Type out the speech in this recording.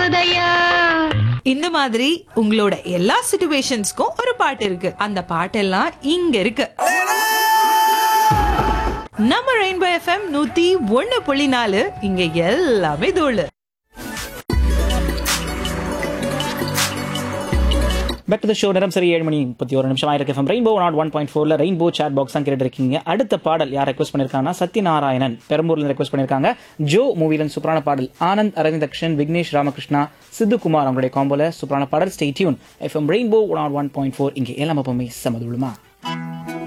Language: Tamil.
போதையா இந்த மாதிரி உங்களோட எல்லா சிச்சுவேஷன்ஸ்க்கும் ஒரு பாட்டு இருக்கு அந்த பாட்டெல்லாம் இங்க இருக்கு நம்ம ரெயின்போ எஃப்எம் நூத்தி ஒண்ணு புள்ளி நாலு இங்க எல்லாமே தோழு பேக் டு த ஷோ நேரம் சரி ஏழு மணி முப்பத்தி ஒரு நிமிஷம் ஆயிருக்கு FM rainbow nought one point ஃபோர்ல ரெயின்போ சாட் பாக்ஸ் தான் கேட்டு இருக்கீங்க அடுத்த பாடல் யார் ரெக்வஸ்ட் பண்ணிருக்காங்கன்னா சத்யநாராயணன் பெரம்பூர்ல ரெக்வஸ்ட் பண்ணிருக்காங்க ஜோ மூவில சூப்பரான பாடல் ஆனந்த் அரவிந்த் அக்ஷன் விக்னேஷ் ராமகிருஷ்ணா சித்துக்குமார் அவங்களுடைய காம்போல சூப்பரான பாடல் stay tune FM rainbow nought one point four இங்கே எல்லாம் எப்பவுமே சமதுள்ளமா